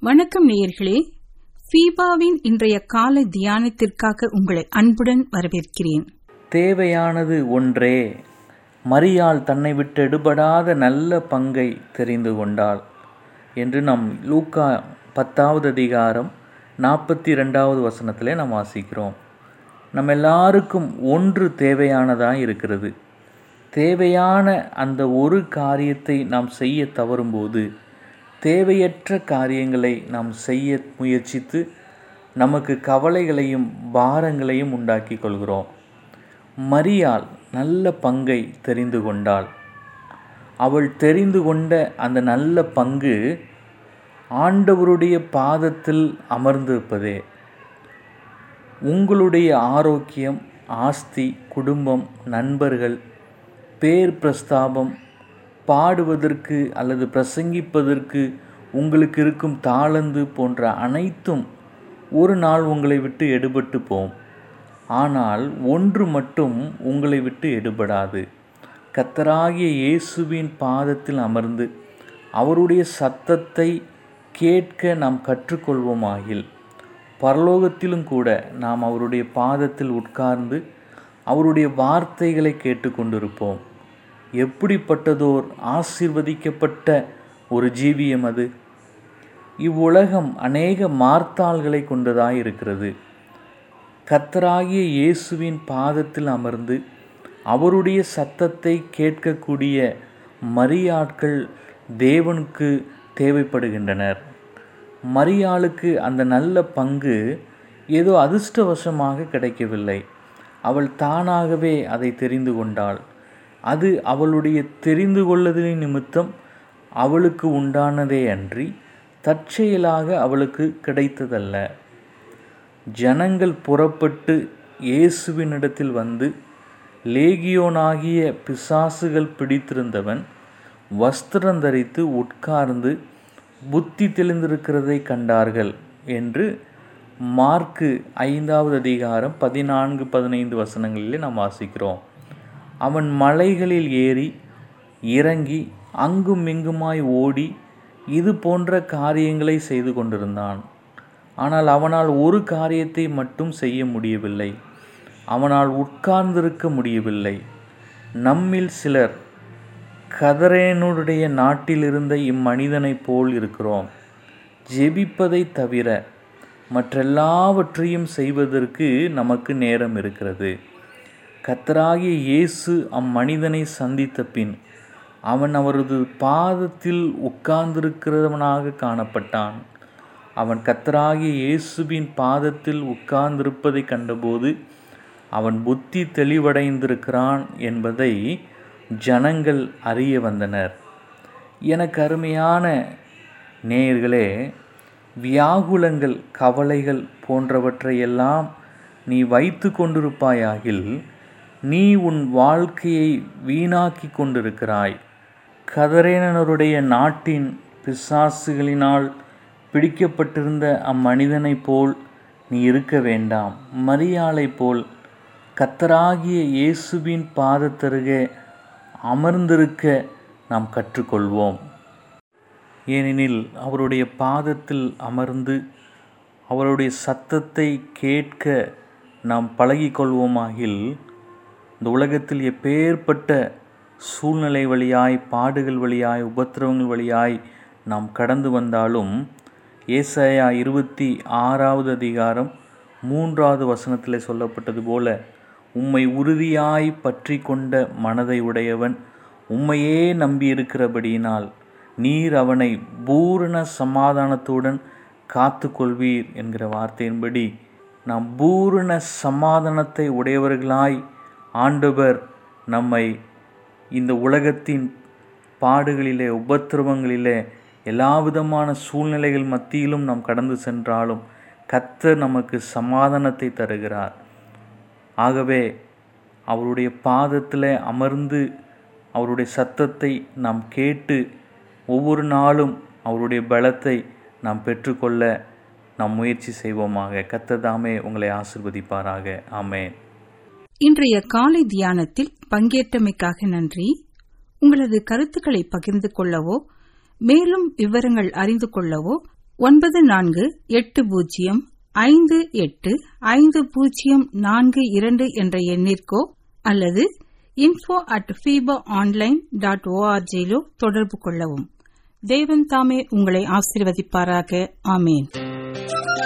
வணக்கம் நேயர்களே ஃபீபாவின் இன்றைய காலை தியானத்திற்காக உங்களை அன்புடன் வரவேற்கிறேன் தேவையானது ஒன்றே மரியாள் தன்னை விட்டு எடுபடாத நல்ல பங்கை தெரிந்து கொண்டாள் என்று நாம் லூக்கா பத்தாவது அதிகாரம் நாற்பத்தி ரெண்டாவது வசனத்திலே நாம் வாசிக்கிறோம் நம்ம எல்லாருக்கும் ஒன்று தேவையானதாக இருக்கிறது தேவையான அந்த ஒரு காரியத்தை நாம் செய்ய தவறும்போது தேவையற்ற காரியங்களை நாம் செய்ய முயற்சித்து நமக்கு கவலைகளையும் பாரங்களையும் உண்டாக்கி கொள்கிறோம் மரியாள் நல்ல பங்கை தெரிந்து கொண்டாள் அவள் தெரிந்து கொண்ட அந்த நல்ல பங்கு ஆண்டவருடைய பாதத்தில் அமர்ந்திருப்பதே உங்களுடைய ஆரோக்கியம் ஆஸ்தி குடும்பம் நண்பர்கள் பேர் பிரஸ்தாபம் பாடுவதற்கு அல்லது பிரசங்கிப்பதற்கு உங்களுக்கு இருக்கும் தாளந்து போன்ற அனைத்தும் ஒரு நாள் உங்களை விட்டு எடுபட்டு போம் ஆனால் ஒன்று மட்டும் உங்களை விட்டு எடுபடாது கத்தராகிய இயேசுவின் பாதத்தில் அமர்ந்து அவருடைய சத்தத்தை கேட்க நாம் கற்றுக்கொள்வோமாகில் பரலோகத்திலும் கூட நாம் அவருடைய பாதத்தில் உட்கார்ந்து அவருடைய வார்த்தைகளை கேட்டுக்கொண்டிருப்போம் எப்படிப்பட்டதோர் ஆசிர்வதிக்கப்பட்ட ஒரு ஜீவியம் அது இவ்வுலகம் அநேக மார்த்தாள்களை கொண்டதாய் இருக்கிறது கத்தராகிய இயேசுவின் பாதத்தில் அமர்ந்து அவருடைய சத்தத்தை கேட்கக்கூடிய மரியாட்கள் தேவனுக்கு தேவைப்படுகின்றனர் மரியாளுக்கு அந்த நல்ல பங்கு ஏதோ அதிர்ஷ்டவசமாக கிடைக்கவில்லை அவள் தானாகவே அதை தெரிந்து கொண்டாள் அது அவளுடைய தெரிந்து கொள்ளுதலின் நிமித்தம் அவளுக்கு உண்டானதே அன்றி தற்செயலாக அவளுக்கு கிடைத்ததல்ல ஜனங்கள் புறப்பட்டு இயேசுவினிடத்தில் வந்து லேகியோனாகிய பிசாசுகள் பிடித்திருந்தவன் வஸ்திரம் தரித்து உட்கார்ந்து புத்தி தெளிந்திருக்கிறதை கண்டார்கள் என்று மார்க்கு ஐந்தாவது அதிகாரம் பதினான்கு பதினைந்து வசனங்களிலே நாம் வாசிக்கிறோம் அவன் மலைகளில் ஏறி இறங்கி அங்கும் இங்குமாய் ஓடி இது போன்ற காரியங்களை செய்து கொண்டிருந்தான் ஆனால் அவனால் ஒரு காரியத்தை மட்டும் செய்ய முடியவில்லை அவனால் உட்கார்ந்திருக்க முடியவில்லை நம்மில் சிலர் கதரேனுடைய நாட்டில் இருந்த இம்மனிதனைப் போல் இருக்கிறோம் ஜெபிப்பதை தவிர மற்றெல்லாவற்றையும் செய்வதற்கு நமக்கு நேரம் இருக்கிறது கத்தராகிய இயேசு அம்மனிதனை சந்தித்த பின் அவன் அவரது பாதத்தில் உட்கார்ந்திருக்கிறவனாக காணப்பட்டான் அவன் கத்தராகிய இயேசுவின் பாதத்தில் உட்கார்ந்திருப்பதை கண்டபோது அவன் புத்தி தெளிவடைந்திருக்கிறான் என்பதை ஜனங்கள் அறிய வந்தனர் எனக்கு அருமையான நேயர்களே வியாகுலங்கள் கவலைகள் போன்றவற்றையெல்லாம் நீ வைத்து கொண்டிருப்பாயாகில் நீ உன் வாழ்க்கையை வீணாக்கி கொண்டிருக்கிறாய் கதரேனருடைய நாட்டின் பிசாசுகளினால் பிடிக்கப்பட்டிருந்த அம்மனிதனைப் போல் நீ இருக்க வேண்டாம் மரியாளை போல் கத்தராகிய இயேசுவின் பாதத்தருகே அமர்ந்திருக்க நாம் கற்றுக்கொள்வோம் ஏனெனில் அவருடைய பாதத்தில் அமர்ந்து அவருடைய சத்தத்தை கேட்க நாம் பழகிக்கொள்வோமாகில் இந்த உலகத்தில் எப்பேற்பட்ட சூழ்நிலை வழியாய் பாடுகள் வழியாய் உபத்திரவங்கள் வழியாய் நாம் கடந்து வந்தாலும் ஏசாயா இருபத்தி ஆறாவது அதிகாரம் மூன்றாவது வசனத்தில் சொல்லப்பட்டது போல உம்மை உறுதியாய் பற்றி கொண்ட மனதை உடையவன் உம்மையே நம்பியிருக்கிறபடியினால் நீர் அவனை பூரண சமாதானத்துடன் காத்து கொள்வீர் என்கிற வார்த்தையின்படி நாம் பூரண சமாதானத்தை உடையவர்களாய் ஆண்டவர் நம்மை இந்த உலகத்தின் பாடுகளிலே உபத்திரவங்களிலே எல்லா விதமான சூழ்நிலைகள் மத்தியிலும் நாம் கடந்து சென்றாலும் கத்தர் நமக்கு சமாதானத்தை தருகிறார் ஆகவே அவருடைய பாதத்தில் அமர்ந்து அவருடைய சத்தத்தை நாம் கேட்டு ஒவ்வொரு நாளும் அவருடைய பலத்தை நாம் பெற்றுக்கொள்ள நாம் முயற்சி செய்வோமாக கத்ததாமே உங்களை ஆசிர்வதிப்பாராக ஆமேன் இன்றைய காலை தியானத்தில் பங்கேற்றமைக்காக நன்றி உங்களது கருத்துக்களை பகிர்ந்து கொள்ளவோ மேலும் விவரங்கள் அறிந்து கொள்ளவோ ஒன்பது நான்கு எட்டு பூஜ்ஜியம் ஐந்து எட்டு ஐந்து பூஜ்ஜியம் நான்கு இரண்டு என்ற எண்ணிற்கோ அல்லது info at FEBA online dot ஓஆர்ஜியிலோ தொடர்பு கொள்ளவும் தேவன் தாமே உங்களை ஆசீர்வதிப்பாராக ஆமேன்